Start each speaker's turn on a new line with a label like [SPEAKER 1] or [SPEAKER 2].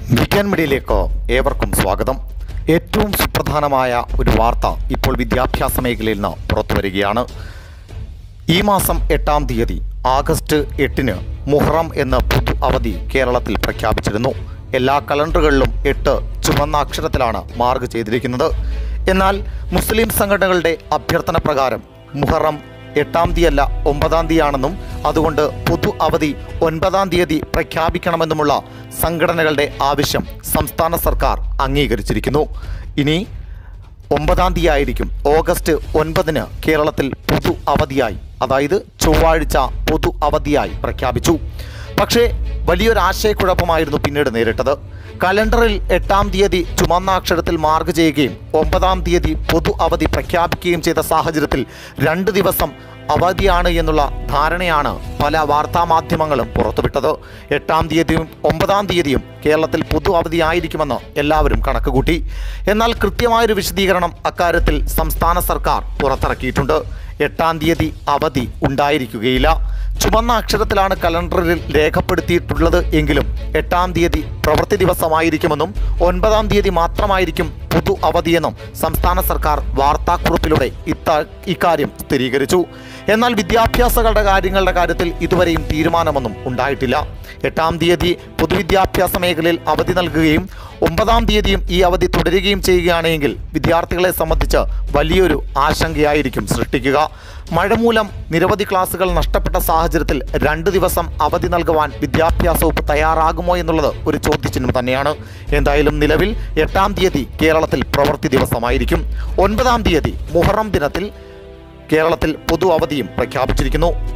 [SPEAKER 1] വിജ്ഞാൻ മീഡിയയിലേക്ക് ഏവർക്കും സ്വാഗതം ഏറ്റവും സുപ്രധാനമായ ഒരു വാർത്ത ഇപ്പോൾ വിദ്യാഭ്യാസ മേഖലയിൽ നിന്ന് പുറത്തു വരികയാണ് ഈ മാസം എട്ടാം തീയതി ആഗസ്റ്റ് എട്ടിന് മുഹറം എന്ന പൊതു അവധി കേരളത്തിൽ പ്രഖ്യാപിച്ചിരുന്നു എല്ലാ കലണ്ടറുകളിലും എട്ട് ചുവന്ന അക്ഷരത്തിലാണ് മാർക്ക് ചെയ്തിരിക്കുന്നത് എന്നാൽ മുസ്ലിം സംഘടനകളുടെ അഭ്യർത്ഥന പ്രകാരം മുഹറം എട്ടാം തീയതി അല്ല ഒമ്പതാം തീയതിയാണെന്നും അതുകൊണ്ട് പൊതു അവധി ഒൻപതാം തീയതി പ്രഖ്യാപിക്കണമെന്നുമുള്ള സംഘടനകളുടെ ആവശ്യം സംസ്ഥാന സർക്കാർ അംഗീകരിച്ചിരിക്കുന്നു ഇനി ഒമ്പതാം തീയതി ആയിരിക്കും ഓഗസ്റ്റ് ഒൻപതിന് കേരളത്തിൽ പൊതു അവധിയായി അതായത് ചൊവ്വാഴ്ച പൊതു അവധിയായി പ്രഖ്യാപിച്ചു പക്ഷേ വലിയൊരു ആശയക്കുഴപ്പമായിരുന്നു പിന്നീട് നേരിട്ടത് കലണ്ടറിൽ എട്ടാം തീയതി ചുമന്ന അക്ഷരത്തിൽ മാർക്ക് ചെയ്യുകയും ഒമ്പതാം തീയതി പൊതു അവധി പ്രഖ്യാപിക്കുകയും ചെയ്ത സാഹചര്യത്തിൽ രണ്ട് ദിവസം അവധിയാണ് എന്നുള്ള ധാരണയാണ് പല വാർത്താ മാധ്യമങ്ങളും പുറത്തുവിട്ടത് എട്ടാം തീയതിയും ഒമ്പതാം തീയതിയും കേരളത്തിൽ പൊതു അവധിയായിരിക്കുമെന്ന് എല്ലാവരും കണക്കുകൂട്ടി എന്നാൽ കൃത്യമായൊരു വിശദീകരണം അക്കാര്യത്തിൽ സംസ്ഥാന സർക്കാർ പുറത്തിറക്കിയിട്ടുണ്ട് എട്ടാം തീയതി അവധി ഉണ്ടായിരിക്കുകയില്ല ചുമന്ന അക്ഷരത്തിലാണ് കലണ്ടറിൽ രേഖപ്പെടുത്തിയിട്ടുള്ളത് എങ്കിലും എട്ടാം തീയതി പ്രവൃത്തി ദിവസമായിരിക്കുമെന്നും ഒൻപതാം തീയതി മാത്രമായിരിക്കും പൊതു അവധിയെന്നും സംസ്ഥാന സർക്കാർ വാർത്താക്കുറിപ്പിലൂടെ ഇത്ത ഇക്കാര്യം സ്ഥിരീകരിച്ചു എന്നാൽ വിദ്യാഭ്യാസങ്ങളുടെ കാര്യങ്ങളുടെ കാര്യത്തിൽ ഇതുവരെയും തീരുമാനമൊന്നും ഉണ്ടായിട്ടില്ല എട്ടാം തീയതി പൊതുവിദ്യാഭ്യാസ മേഖലയിൽ അവധി നൽകുകയും ഒമ്പതാം തീയതിയും ഈ അവധി തുടരുകയും ചെയ്യുകയാണെങ്കിൽ വിദ്യാർത്ഥികളെ സംബന്ധിച്ച് വലിയൊരു ആശങ്കയായിരിക്കും സൃഷ്ടിക്കുക മഴ മൂലം നിരവധി ക്ലാസുകൾ നഷ്ടപ്പെട്ട സാഹചര്യത്തിൽ രണ്ട് ദിവസം അവധി നൽകുവാൻ വിദ്യാഭ്യാസ വകുപ്പ് തയ്യാറാകുമോ എന്നുള്ളത് ഒരു ചോദ്യചിഹ്നം തന്നെയാണ് എന്തായാലും നിലവിൽ എട്ടാം തീയതി കേരളത്തിൽ പ്രവൃത്തി ദിവസമായിരിക്കും ഒൻപതാം തീയതി മുഹറം ദിനത്തിൽ കേരളത്തിൽ പൊതു അവധിയും പ്രഖ്യാപിച്ചിരിക്കുന്നു